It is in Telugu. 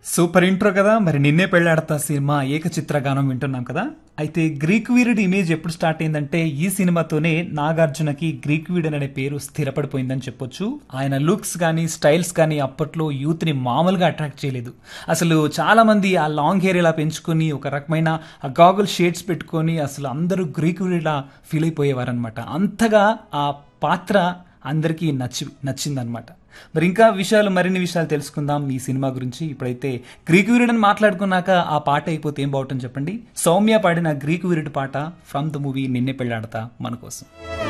సూపర్ ఇంట్రో కదా మరి నిన్నే పెళ్ళాడతా సినిమా ఏకచిత్ర గానం వింటున్నాం కదా అయితే గ్రీక్ వీరుడి ఇమేజ్ ఎప్పుడు స్టార్ట్ అయిందంటే ఈ సినిమాతోనే నాగార్జునకి గ్రీక్ వీరుడు అనే పేరు స్థిరపడిపోయిందని చెప్పొచ్చు ఆయన లుక్స్ కానీ స్టైల్స్ కానీ అప్పట్లో యూత్ ని మామూలుగా అట్రాక్ట్ చేయలేదు అసలు చాలా మంది ఆ లాంగ్ హెయిర్ ఇలా పెంచుకొని ఒక రకమైన ఆ గాగుల్ షేడ్స్ పెట్టుకొని అసలు అందరూ గ్రీక్ వీరుడిలా ఫీల్ అయిపోయేవారనమాట అంతగా ఆ పాత్ర అందరికీ నచ్చి నచ్చిందనమాట మరి ఇంకా విషయాలు మరిన్ని విషయాలు తెలుసుకుందాం ఈ సినిమా గురించి ఇప్పుడైతే గ్రీక్ వీరుడని మాట్లాడుకున్నాక ఆ పాట అయిపోతే ఏం బాగుంటుంది చెప్పండి సౌమ్య పాడిన గ్రీక్ వీరుడి పాట ఫ్రమ్ ద మూవీ నిన్నే పెళ్ళాడతా మన కోసం